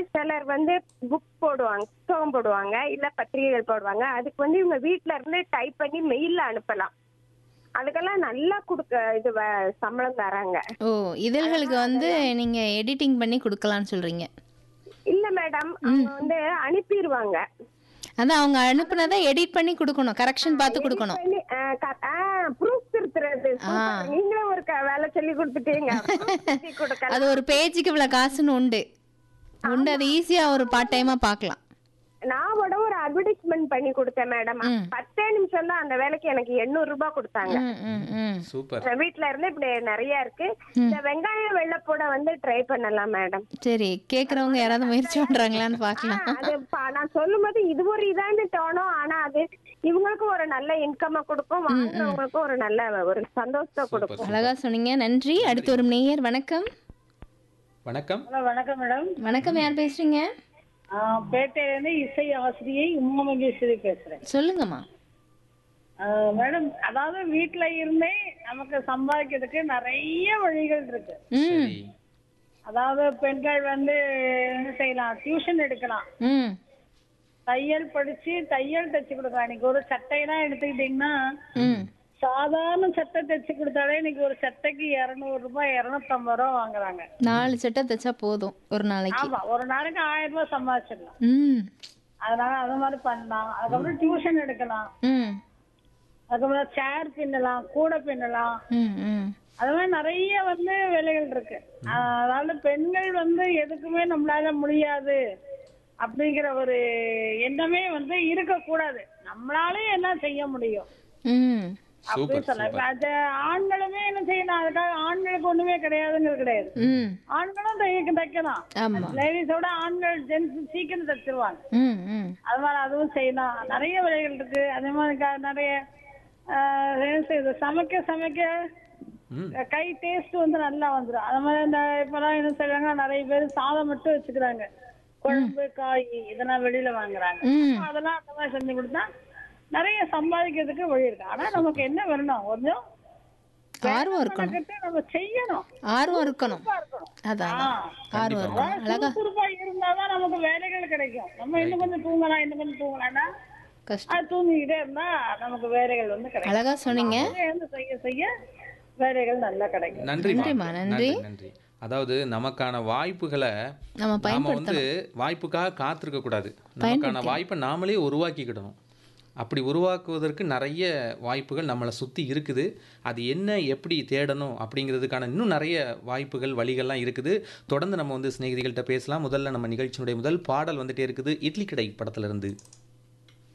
சிலர் வந்து புக் போடுவாங்க புத்தகம் போடுவாங்க இல்ல பத்திரிகைகள் போடுவாங்க அதுக்கு வந்து இவங்க வீட்ல இருந்து டைப் பண்ணி மெயில்ல அனுப்பலாம் அதுக்கெல்லாம் நல்லா கொடுக்க இது வ- சம்பளம் தராங்க ஓ இதழ்களுக்கு வந்து நீங்க எடிட்டிங் பண்ணி கொடுக்கலாம்னு சொல்றீங்க இல்ல மேடம் அவங்க வந்து அனுப்பிடுவாங்க அதான் அவங்க அனுப்புனதை எடிட் பண்ணி கொடுக்கணும் கரெக்ஷன் பார்த்து கொடுக்கணும் ப்ரூஃப் திருத்துறது Super. நீங்களும் ஒரு க- வேலை சொல்லி கொடுத்துட்டீங்க Proof திருத்தி கொடுக்கலாம் அது ஒரு பேஜுக்கு இவ்வளவு காசுன்னு உண்டு உண்டு அது ஈஸியா ஒரு பார்ட் டைமா பார்க்கலாம் நான் கூட ஒரு அட்வர்டைஸ்மெண்ட் பண்ணி கொடுத்தேன் மேடம் பத்தே நிமிஷம் தான் அந்த வேலைக்கு எனக்கு எண்ணூறு ரூபாய் கொடுத்தாங்க ம், ம், ம். சூப்பர் என் வீட்ல இருந்து இப்படி நிறைய இருக்கு இந்த வெங்காயம் வெள்ளப்பூட வந்து ட்ரை பண்ணலாம் மேடம் சரி கேக்குறவங்க யாராவது முயற்சி பண்றாங்களான்னு பார்க்கலாம் அது ப- நான் சொல்லும் போது இது ஒரு இதான்னு தோணும் ஆனா அது இவங்களுக்கும் ஒரு நல்ல இன்கம் கொடுக்கும் வாங்குறவங்களுக்கும் ஒரு நல்ல ஒரு சந்தோஷத்தை கொடுக்கும் அழகா சொன்னீங்க நன்றி அடுத்து ஒரு நேயர் வணக்கம் வணக்கம் ஹலோ வணக்கம் மேடம் வணக்கம் யார் பேசுறீங்க ஆஹ் பேட்டையிலேருந்து இசை ஆசிரியை உமா மகேஸ்வரி பேசுறேன் சொல்லுங்கம்மா ஆஹ் மேடம் அதாவது வீட்ல இருந்தே நமக்கு சம்பாதிக்கிறதுக்கு நிறைய வழிகள் இருக்கு ம் சரி அதாவது பெண்கள் வந்து என்ன செய்யலாம் டியூஷன் எடுக்கலாம் ம் தையல் படிச்சு தையல் தைச்சு கொடுக்கலாம் இன்னைக்கு ஒரு சட்டையெல்லாம் எடுத்துக்கிட்டீங்கன்னா ம் சாதாரண சட்டை தைச்சு கொடுத்தாலே இன்னைக்கு ஒரு சட்டைக்கு இருநூறு ரூபாய் இருநூத்தம்பது ரூபா வாங்குறாங்க நாலு சட்டை தைச்சா போதும் ஒரு நாளைக்கு ஆமா ஒரு நாளைக்கு ஆயிரம் ரூபாய் சம்பாதிச்சிடலாம் ம் அதனால அது மாதிரி பண்ணலாம் அதுக்கப்புறம் டியூஷன் எடுக்கலாம் ம் அதுக்கப்புறம் சேர் பின்னலாம் கூடை பின்னலாம் ம் ம் அது மாதிரி நிறைய வந்து வேலைகள் இருக்கு ஆஹ் அதாவது பெண்கள் வந்து எதுக்குமே நம்மளால முடியாது அப்படிங்கிற ஒரு எண்ணமே வந்து இருக்கக்கூடாது நம்மளாலே எல்லாம் செய்ய முடியும் ம் அப்படின்னு சூப்பர் சொல்லலாம் இப்ப அது ஆண்களுமே என்ன செய்யணும் அதுக்காக ஆண்களுக்கு ஒண்ணுமே கிடையாதுங்கிறது கிடையாது ம் ஆண்களும் தைக்க தைக்கலாம் ஆமா லேடிஸோட ஆண்கள் ஜென்ஸ் சீக்கிரம் தைச்சிருவாங்க ம் ம் அது மாதிரி அதுவும் செய்யலாம் நிறைய வேலைகள் இருக்கு அதே மாதிரி க- நிறைய ஆஹ் என்ன செய்யுது சமைக்க சமைக்க ம் கை டேஸ்ட் வந்து நல்லா வந்துடும் அது மாதிரி இந்த இப்பெல்லாம் என்ன செய்வாங்க நிறைய பேர் சாதம் மட்டும் வச்சுக்கிறாங்க குழம்பு காய் இதெல்லாம் வெளியில வாங்குறாங்க ம் அப்ப அதெல்லாம் அந்த மாதிரி செஞ்சு கொடுத்தா நிறைய சம்பாதிக்கிறதுக்கு வழி இருக்கு ஆனா நமக்கு என்ன வரணும் கொஞ்சம் ஆர்வம் இருக்கணும் மெனக்கெட்டு நம்ம செய்யணும் ஆர்வம் இருக்கணும் இருக்கணும் அதான் அதான். ஆர்வம் இருக்கணும் அழகா சுறுசுறுப்பா இருந்தாதான் நமக்கு வேலைகள் கிடைக்கும் நம்ம இன்னும் கொஞ்சம் தூங்கலாம் இன்னும் கொஞ்சம் தூங்கலாம்னா கஷ்டம் அது தூங்கிக்கிட்டே இருந்தா நமக்கு வேலைகள் வந்து கிடைக்கும் அழகா சொன்னீங்க அதே வந்து செய்ய செய்ய வேலைகள் நல்லா கிடைக்கும் நன்றி நன்றிம்மா, நன்றி. நன்றி அதாவது நமக்கான வாய்ப்புகளை நம்ம நாம பயன்படுத்தணும் வந்து வாய்ப்புக்காக காத்திருக்க கூடாது நமக்கான வாய்ப்பை நாமளே உருவாக்கிக்கிடணும் அப்படி உருவாக்குவதற்கு நிறைய வாய்ப்புகள் நம்மளை சுற்றி இருக்குது அது என்ன எப்படி தேடணும் அப்படிங்கிறதுக்கான இன்னும் நிறைய வாய்ப்புகள் வழிகள்லாம் இருக்குது தொடர்ந்து நம்ம வந்து சிநேகிதிகள்கிட்ட பேசலாம் முதல்ல நம்ம நிகழ்ச்சியினுடைய முதல் பாடல் வந்துட்டே இருக்குது இட்லி கடை படத்துல இருந்து